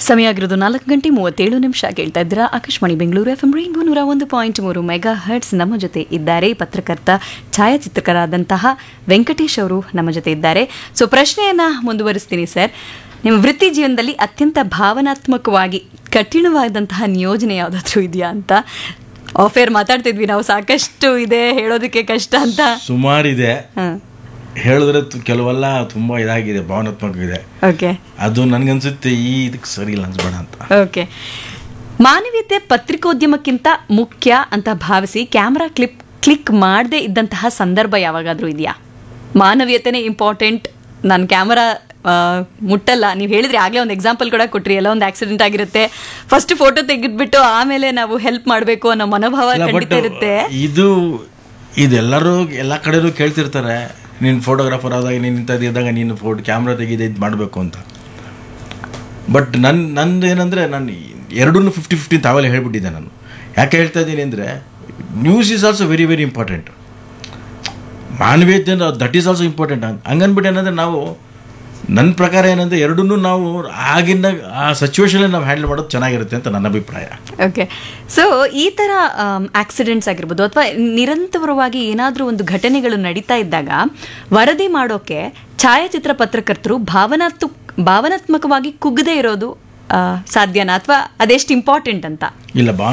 ಸಮಯ ಆಗಿರೋದು ನಾಲ್ಕು ಗಂಟೆ ಮೂವತ್ತೇಳು ನಿಮಿಷ ಕೇಳ್ತಾ ಇದ್ದೀರಾ Akashvani Bengaluru F M rainbow ನೂರ ಒಂದು ಪಾಯಿಂಟ್ ಮೂರು ಮೆಗಾ ಹರ್ಟ್ಸ್ ನಮ್ಮ ಜೊತೆ ಇದ್ದಾರೆ ಪತ್ರಕರ್ತ ಛಾಯಾಚಿತ್ರಕರಾದಂತಹ ವೆಂಕಟೇಶ್ ಅವರು ನಮ್ಮ ಜೊತೆ ಇದ್ದಾರೆ ಸೊ ಪ್ರಶ್ನೆಯನ್ನ ಮುಂದುವರಿಸ್ತೀನಿ ಸರ್ ನಿಮ್ಮ ವೃತ್ತಿ ಜೀವನದಲ್ಲಿ ಅತ್ಯಂತ ಭಾವನಾತ್ಮಕವಾಗಿ ಕಠಿಣವಾದಂತಹ ನಿಯೋಜನೆ ಯಾವುದಾದ್ರೂ ಇದೆಯಾ ಅಂತ ಆಫೇರ್ ಮಾತಾಡ್ತಿದ್ವಿ ನಾವು ಸಾಕಷ್ಟು ಇದೆ ಹೇಳೋದಕ್ಕೆ ಕಷ್ಟ ಅಂತ ಸುಮಾರಿದೆ ಹಾಂ ಹೇಳಿದ್ರೆ ತು- ಕೆಲವೆಲ್ಲ ತುಂಬ ಇದಾಗಿದೆ ಭಾವನಾತ್ಮಕ ಇದೆ ಓಕೆ ಅದು ನನಗನ್ಸುತ್ತೆ ಈ ಇದಕ್ಕೆ ಸರಿ ಇಲ್ಲ ಅನ್ಸ್ಬೇಡ ಅಂತ ಓಕೆ ಮಾನವೀಯತೆ ಪತ್ರಿಕೋದ್ಯಮಕ್ಕಿಂತ ಮುಖ್ಯ ಅಂತ ಭಾವಿಸಿ ಕ್ಯಾಮ್ರಾ ಕ್ಲಿಪ್ ಕ್ಲಿಕ್ ಮಾಡದೇ ಇದ್ದಂತಹ ಸಂದರ್ಭ ಯಾವಾಗಾದ್ರೂ ಇದೆಯಾ ಮಾನವೀಯತೆನೇ ಇಂಪಾರ್ಟೆಂಟ್ ನಾನು ಕ್ಯಾಮರಾ ಮುಟ್ಟಲ್ಲ ನೀವು ಹೇಳಿದ್ರೆ ಆಗಲೇ ಒಂದು ಎಕ್ಸಾಂಪಲ್ ಕೂಡ ಕೊಟ್ರಿ ಎಲ್ಲ ಒಂದು ಆಕ್ಸಿಡೆಂಟ್ ಆಗಿರುತ್ತೆ ಫಸ್ಟ್ ಫೋಟೋ ತೆಗೆದ್ಬಿಟ್ಟು ಆಮೇಲೆ ನಾವು ಹೆಲ್ಪ್ ಮಾಡಬೇಕು ಅನ್ನೋ ಮನೋಭಾವ ಇಲ್ಲ ಬಟ್ ಖಂಡಿತ ಇರುತ್ತೆ ಇದು ಇದೆಲ್ಲರೂ ಎಲ್ಲ ಕಡೆನೂ ಕೇಳ್ತಿರ್ತಾರೆ ನೀನು ಫೋಟೋಗ್ರಾಫರ್ ಆದಾಗ ನೀನು ಇಂಥದ್ದು ಇದ್ದಾಗ ನೀನು ಫೋಟೋ ಕ್ಯಾಮ್ರಾ ತೆಗಿದೆ ಇದು ಮಾಡಬೇಕು ಅಂತ ಬಟ್ ನನ್ನ ನಂದು ಏನಂದರೆ ನಾನು ಎರಡೂ ಫಿಫ್ಟಿ ಫಿಫ್ಟಿ ತಾವೆಲ್ಲ ಹೇಳ್ಬಿಟ್ಟಿದ್ದೆ ನಾನು ಯಾಕೆ ಹೇಳ್ತಾ ಇದ್ದೀನಿ ಅಂದರೆ news is also very very important ಮಾನವೀಯತೆ ದಟ್ ಈಸ್ ಆಲ್ಸೋ ಇಂಪಾರ್ಟೆಂಟ್ ಹಂಗನ್ಬಿಟ್ಟು ಏನಂದರೆ ನಾವು ನನ್ನ ಪ್ರಕಾರ ಏನಂದರೆ ಎರಡೂ ನಾವು ಆಗಿನ ಆ ಸಿಚುವೇಶನಲ್ಲಿ ನಾವು ಹ್ಯಾಂಡಲ್ ಮಾಡೋದು ಚೆನ್ನಾಗಿರುತ್ತೆ ಅಂತ ನನ್ನ ಅಭಿಪ್ರಾಯ ಓಕೆ ಸೊ ಈ ಥರ ಆಕ್ಸಿಡೆಂಟ್ಸ್ ಆಗಿರ್ಬೋದು ಅಥವಾ ನಿರಂತರವಾಗಿ ಏನಾದರೂ ಒಂದು ಘಟನೆಗಳು ನಡೀತಾ ಇದ್ದಾಗ ವರದಿ ಮಾಡೋಕೆ ಛಾಯಾಚಿತ್ರ ಪತ್ರಕರ್ತರು ಭಾವನಾತ್ಮ ಭಾವನಾತ್ಮಕವಾಗಿ ಕುಗ್ಗದೇ ಇರೋದು ಆ, ಸಾಧ್ಯನಾ ಅಥವಾ ಅದೆಷ್ಟು ಇಂಪಾರ್ಟೆಂಟ್ ಅಂತ ಇಲ್ಲ ಬಾ